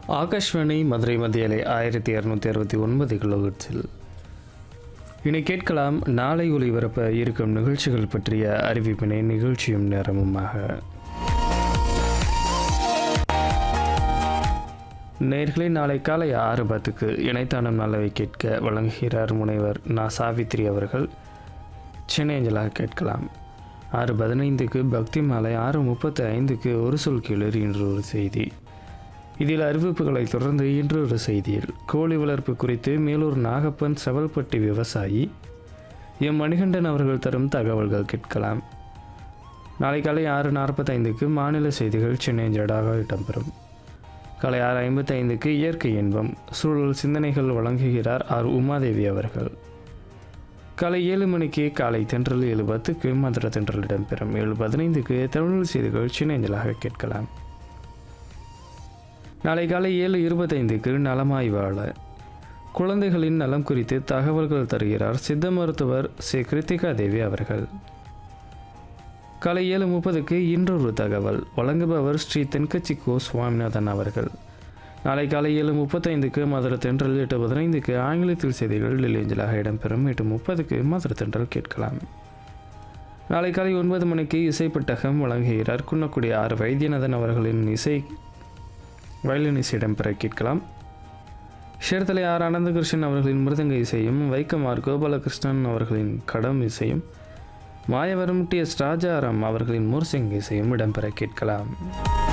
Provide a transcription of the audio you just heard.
ஆகாஷ்வாணி மதுரை மத்தியலை ஆயிரத்தி இரநூத்தி அறுபத்தி ஒன்பது கிலோஹெர்ட்ஸில் இனி கேட்கலாம் நாளை ஒளிபரப்ப இருக்கும் நிகழ்ச்சிகள் பற்றிய அறிவிப்பினை நிகழ்ச்சியும் நேரமுமாக நேர்களை நாளை காலை ஆறு பத்துக்கு இணைத்தானம் நல்லவை கேட்க வழங்குகிறார் முனைவர் நா சாவித்ரி அவர்கள் சென்னை அஞ்சலாக கேட்கலாம் ஆறு பதினைந்துக்கு பக்தி மாலை ஆறு முப்பத்தி ஐந்துக்கு ஒரு சொல் கீழர் இன்று ஒரு செய்தி இதில் அறிவிப்புகளை தொடர்ந்து இன்று ஒரு செய்தியில் கோழி வளர்ப்பு குறித்து மேலூர் நாகப்பன் செவல்பட்டி விவசாயி எம் மணிகண்டன் அவர்கள் தரும் தகவல்கள் கேட்கலாம் நாளை காலை ஆறு நாற்பத்தைந்துக்கு மாநில செய்திகள் சென்னை ஜடாக இடம்பெறும் காலை ஆறு ஐம்பத்தைந்துக்கு இயற்கை இன்பம் சூழல் சிந்தனைகள் வழங்குகிறார் ஆர் உமாதேவி அவர்கள் காலை ஏழு மணிக்கு காலை தென்றல் ஏழு பத்துக்கு மதுரை தென்றல் இடம்பெறும் ஏழு பதினைந்துக்கு தமிழ் செய்திகள் சின்னஞ்சலாக கேட்கலாம் நாளை காலை ஏழு இருபத்தைந்துக்கு நலமாய் வாழ குழந்தைகளின் நலம் குறித்து தகவல்கள் தருகிறார் சித்த மருத்துவர் ஸ்ரீ கிருத்திகா தேவி அவர்கள் காலை ஏழு முப்பதுக்கு இன்றொரு தகவல் வழங்குபவர் ஸ்ரீ தென்கட்சி கோ சுவாமிநாதன் அவர்கள் நாளை காலை ஏழு முப்பத்தைந்துக்கு மதுரை தென்றல் எட்டு பதினைந்துக்கு ஆங்கிலத்தில் செய்திகள் டெல்லியஞ்சலாக இடம்பெறும் எட்டு முப்பதுக்கு மதுரை தென்றல் கேட்கலாம் நாளை காலை ஒன்பது மணிக்கு இசைப்பட்டகம் வழங்குகிறார் குன்னக்குடி ஆர் வைத்தியநாதன் அவர்களின் இசை வயலின் இசை இடம்பெற கேட்கலாம் ஷேர்தலை ஆர் அனந்தகிருஷ்ணன் அவர்களின் மிருதங்க இசையும் வைக்கமார் கோபாலகிருஷ்ணன் அவர்களின் கடம் இசையும் மாயவரம் டி எஸ் ராஜாராம் அவர்களின் முர்சிங் இசையும் இடம்பெற கேட்கலாம்